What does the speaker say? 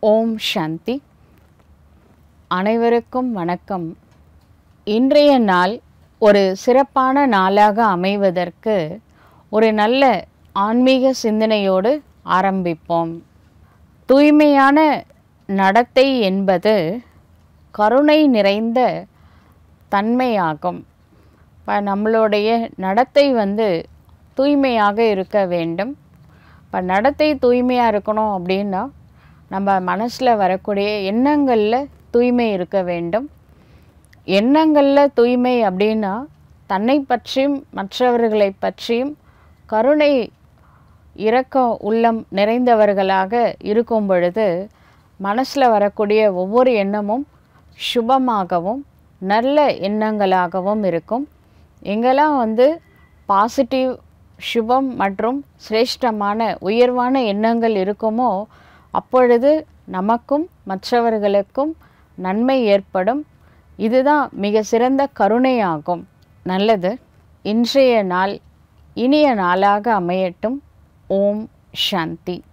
ஓம் சாந்தி அனைவருக்கும் வணக்கம் இன்றைய நாள் ஒரு சிறப்பான நாளாக அமைவதற்கு ஒரு நல்ல ஆன்மீக சிந்தனையோடு ஆரம்பிப்போம் தூய்மையான நடத்தை என்பது கருணை நிறைந்த தன்மையாகும் இப்போ நம்மளுடைய நடத்தை வந்து தூய்மையாக இருக்க வேண்டும் இப்போ நடத்தை தூய்மையாக இருக்கணும் அப்படின்னா நம்ம மனசில் வரக்கூடிய எண்ணங்களில் தூய்மை இருக்க வேண்டும் எண்ணங்களில் தூய்மை அப்படின்னா தன்னை பற்றியும் மற்றவர்களை பற்றியும் கருணை இரக்க உள்ளம் நிறைந்தவர்களாக இருக்கும் பொழுது மனசில் வரக்கூடிய ஒவ்வொரு எண்ணமும் சுபமாகவும் நல்ல எண்ணங்களாகவும் இருக்கும் எங்கெல்லாம் வந்து பாசிட்டிவ் சுபம் மற்றும் சிரேஷ்டமான உயர்வான எண்ணங்கள் இருக்குமோ அப்பொழுது நமக்கும் மற்றவர்களுக்கும் நன்மை ஏற்படும் இதுதான் மிக சிறந்த கருணையாகும் நல்லது இன்றைய நாள் இனிய நாளாக அமையட்டும் ஓம் சாந்தி